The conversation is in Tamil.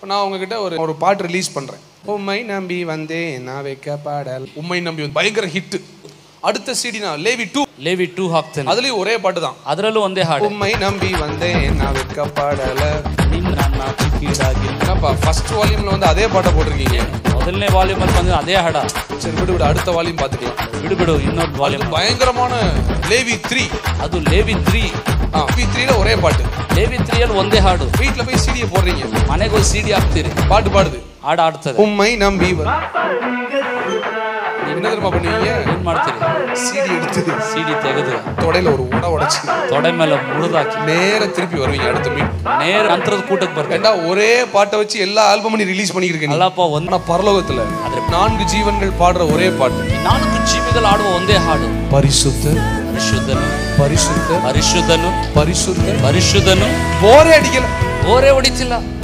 நான் உங்ககிட்ட ஒரு ஒரு பாட்டு ரிலீஸ் பண்றேன் உம்மை நம்பி வந்தேன் நான் வைக்க பாடல் உம்மை நம்பி வந்து பயங்கர ஹிட் அடுத்த சிடி நான் லேவி டூ ಲೇವಿ ಟೂ ಹಾಕ್ತೇನೆ அதுலயும் ஒரே பாட்டு தான் ಅದರಲ್ಲೂ ಒಂದೇ ಹಾಡು உம்மை நம்பி வந்தேன் நான் வைக்க பாடல ನಿನ್ನ ನಾಚಿಕೀಡಾಗಿ என்னப்பா ஃபர்ஸ்ட் வால்யூம்ல வந்து அதே பாட்டை போட்டிருக்கீங்க ಮೊದಲನೇ ವಾಲ್ಯೂಮ್ ಅಲ್ಲಿ ಬಂದ್ರೆ ಅದೇ ಹಾಡ சரி விடு விடு அடுத்த வால்யூம் பாத்துக்கலாம் ಬಿಡು ಬಿಡು ಇನ್ನೊಂದು ವಾಲ್ಯೂಮ್ பயங்கரமான லேவி த்ரீ ಅದು ಲೇವಿ ತ್ರೀ ஆ லேவி த்ரீல ஒரே பாட்டு ಲೇವಿ ತ್ರೀಯಲ್ಲಿ ಒಂದೇ ಹಾಡು வீட்ல போய் சிடியை போடுறீங்க ಮನೆಗೆ ಹೋಗಿ ಸಿಡಿ ಹಾಕ್ತೀರಿ பாட்டு பாடுது ಹಾಡು ಆಡ್ತದೆ உம்மை நம்பி வ- என்ன தெரியுமா பண்ணுவீங்க ಏನ್ ಮಾಡ್ತೀರಿ சிடி எடுத்து ಸಿಡಿ ತೆಗೆದು தொடையில ஒரு உட உடைச்சு ತೊಡೆ ಮೇಲೆ ಮುರಿದಾಕಿ நேர திருப்பி வருவீங்க அடுத்த மீட் ನೇರ ಅಂತರದ ಕೂಟಕ್ಕೆ ಬರ್ತಾರೆ ஏண்டா ஒரே பாட்டை வச்சு எல்லா ஆல்பமும் நீ ரிலீஸ் பண்ணிருக்க நீ ಅಲ್ಲಪ್ಪ ಒಂದ್ ஆனா பரலோகத்துல நான்கு ஜீவன்கள் பாடுற ஒரே பாட்டு ನಾಲ್ಕು ಜೀವಿಗಳು ಆಡುವ ಒಂದೇ ಹಾಡು பரிசுத்த ಪರಿಶುದ್ಧನು பரிசுத்த ಪರಿಶುದ್ಧನು பரிசுத்த ಪರಿಶುದ್ಧನು போரே அடிக்கல ಓರೇ ಹೊಡಿತಿಲ್ಲ